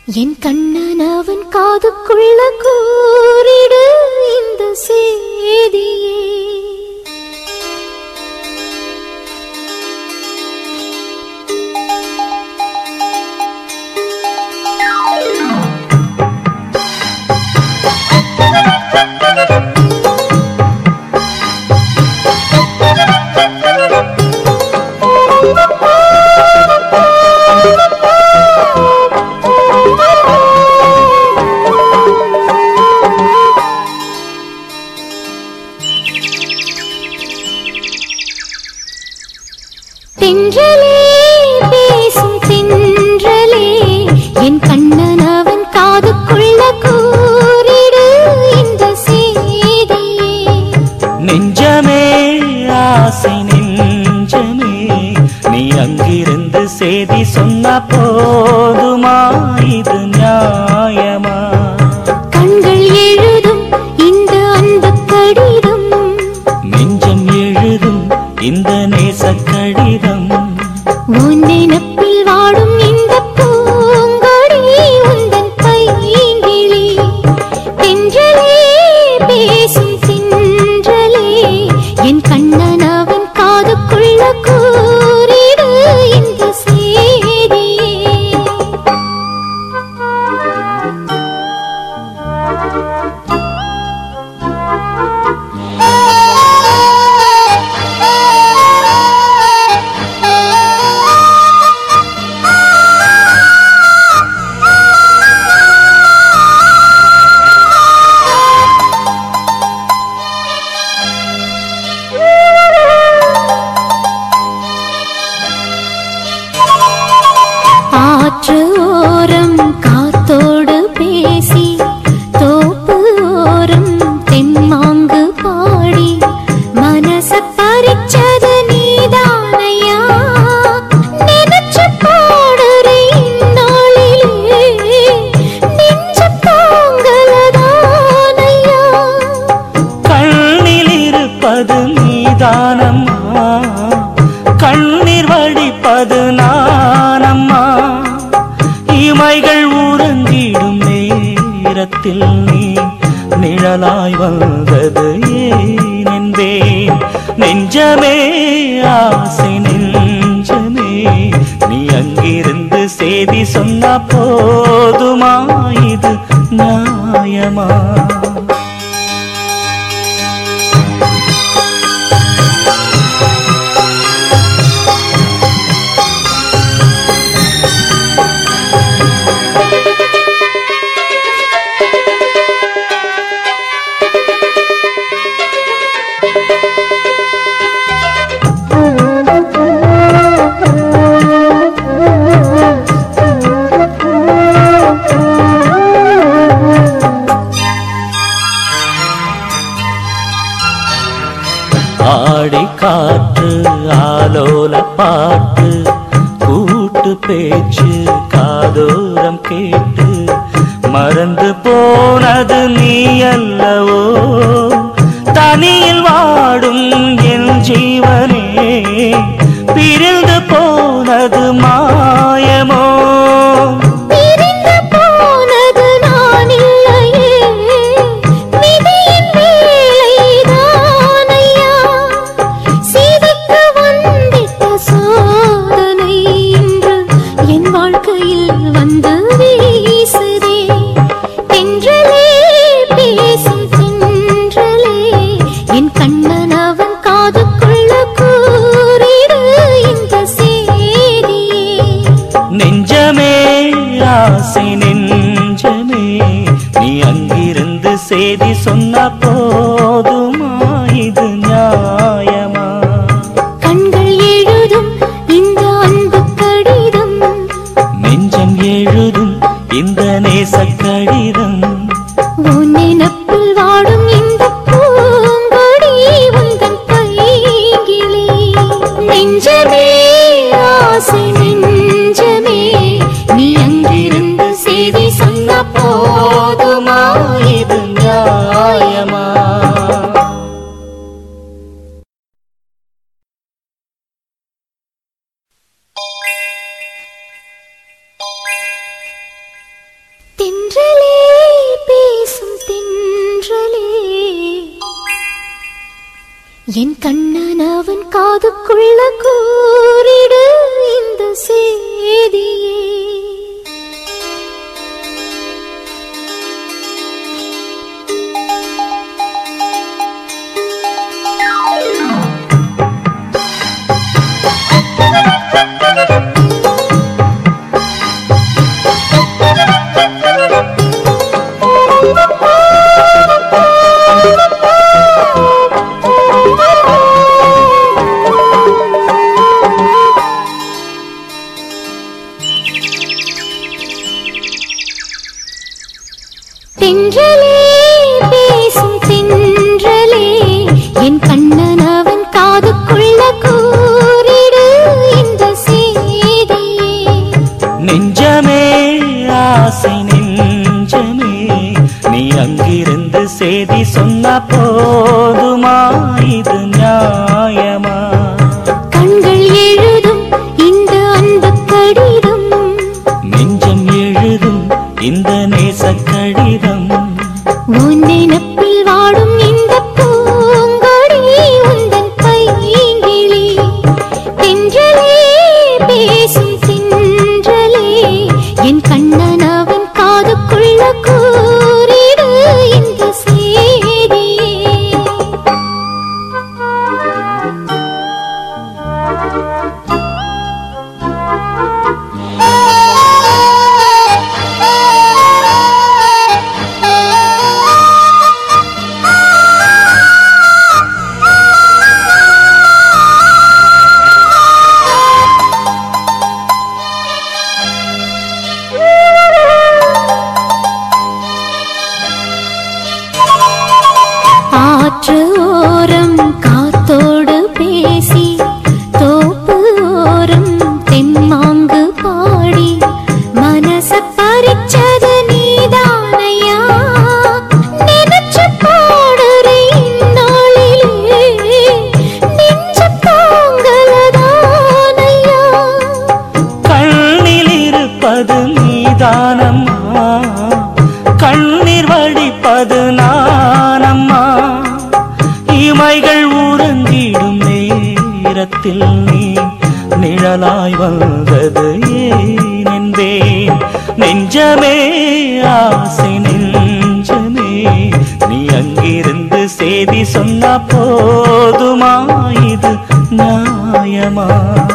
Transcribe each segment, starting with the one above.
என் கண்ணன் அவன் காதுக்குள்ள கூறிடு இந்த செய்தியே தென்றலே பேசும் தென்றலே என் கண்ணன் அவன் காதுக்குள்ள கூறிடு இந்த செய்தியே நெஞ்சமே ஆசை நெஞ்சமே நீ அங்கிருந்து செய்தி சொன்ன போதுமா இது நியாயமா கண்கள் எழுதும் இந்த அன்பு கடிதம் நெஞ்சம் எழுதும் இந்த நேச கடிதம் உன் நினப்பில் வாடும் இந்த பூங்கொடி உந்தன் பைங்கிளி தென்றலே பேசும் தென்றலே என் கண்ணன் அவன் காதுக்குள்ள கூறிடு இந்த செய்தியே ஆற்று ஓரம் காத்தோடு பேசி தோப்பு ஓரம் தென்மாங்கு பாடி மனச பறிச்சது நீதானையா நினைச்சு பாடுறேன் இந்நாளிலே நெஞ்சு தாங்கலதானையா கண்ணில் இருப்பது நீதானம்மா கண்ணீர் வடிப்பது நானம்மா இமைகள் உறங்கிடும் நேரத்தில் நீ நிழலாய் வந்தது ஏன் என்பேன் நெஞ்சமே ஆசை நெஞ்சமே நீ அங்கிருந்து செய்தி சொன்ன போதுமா இது நியாயமா ஆடி காற்று ஆலோல பாட்டு கூட்டு பேச்சு காதோரம் கேட்டு மறந்து போனது நீ அல்லவோ தனியில் வாடும் என் ஜீவனே பிரிந்து போனது மாயமோ பிரிந்து போனது நான் இல்லையே விதியின் வேலைதானையா சீதைக்க வந்திட்ட சோதனை இன்று என் வாழ்க்கையில் வந்து வீசுதே தென்றலே பேசும் தென்றலே என் கண்ணன் அவன் காதுக்குள்ள கூறிடு இந்த செய்தியே நெஞ்சமே ஆசை நெஞ்சமே நீ அங்கிருந்து செய்தி சொன்ன போதுமா இது நியாயமா கண்கள் எழுதும் இந்த அன்பு கடிதம் நெஞ்சம் எழுதும் இந்த நேச கடிதம் உன் நினப்பில் வாடும் இந்த பூங்கொடி உந்தன் பைங்கிளி நெஞ்சமே ஆசை நெஞ்சமே நீ அங்கிருந்து செய்தி சொன்ன போதுமா இது நியாயமா என் கண்ணன் அவன் காதுக்குள்ள கூறிடு இந்த செய்தியே தென்றலே பேசும் தென்றலே என் கண்ணன் அவன் காதுக்குள்ள கூறிடு இந்த செய்தியே நெஞ்சமே ஆசை நெஞ்சமே நீ அங்கிருந்து செய்தி சொன்ன போதுமா இது நியாயமா கண்கள் எழுதும் இந்த அன்பு கடிதம் நெஞ்சம் எழுதும் இந்த நேச கடிதம் உன் நினப்பில் வாடும் இந்த பூங்கொடி உந்தன் பைங்கிளி தென்றலே பேசும் தென்றலே என் கண்ணன் அவன் காதுக்குள்ள கூறிடு இந்த செய்தியே ஆற்று ஓரம் காத்தோடு பேசி தோப்பு ஓரம் தென்மாங்கு பாடி மனச பறிச்சது நீதானையா நினைச்சு பாடுறேன் இந்நாளிலே நெஞ்சு தாங்கலதானையா கண்ணில் இருப்பது நீதானம்மா கண்ணீர் வடிப்பது நானம்மா இமைகள் உறங்கிடும் நேரத்தில் நீ நிழலாய் வந்தது ஏன் என்பேன் நெஞ்சமே ஆசை நெஞ்சமே நீ அங்கிருந்து செய்தி சொன்ன போதுமா இது நியாயமா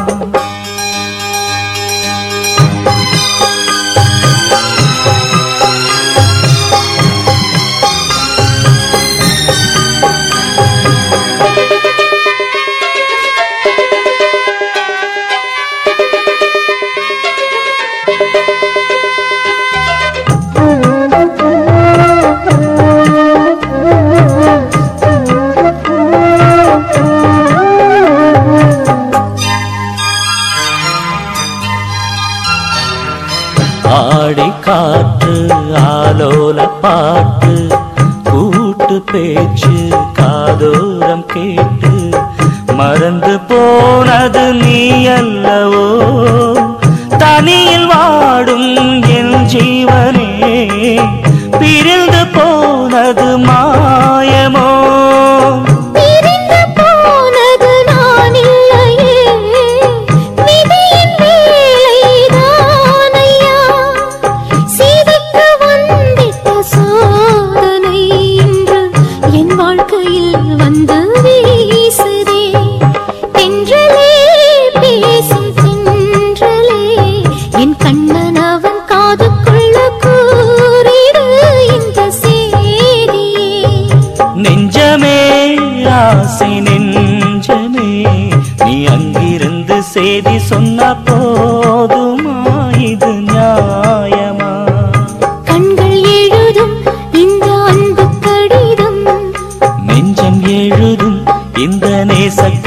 ஆடி காற்று ஆலோல பாட்டு கூட்டு பேச்சு காதோரம் கேட்டு மறந்து போனது நீ அல்லவோ தனியில் வாடும் என் ஜீவனே பிரிந்து போனது மாயமோ பிரிந்து போனது நான் இல்லையே விதியின் வேலைதானையா சீதைக்க வந்திட்ட சோதனை இன்று என் வாழ்க்கையில் வந்து வீசுதே தென்றலே பேசும் தென்றலே என் கண்ணன் அவன் காதுக்குள்ள கூறிடு இந்த செய்தியே நெஞ்சமே ஆசை நெஞ்சமே நீ அங்கிருந்து செய்தி சொன்ன போதுமா இது நியாயமா கண்கள் எழுதும் இந்த அன்பு கடிதம் நெஞ்சம் எழுதும் இந்த நேச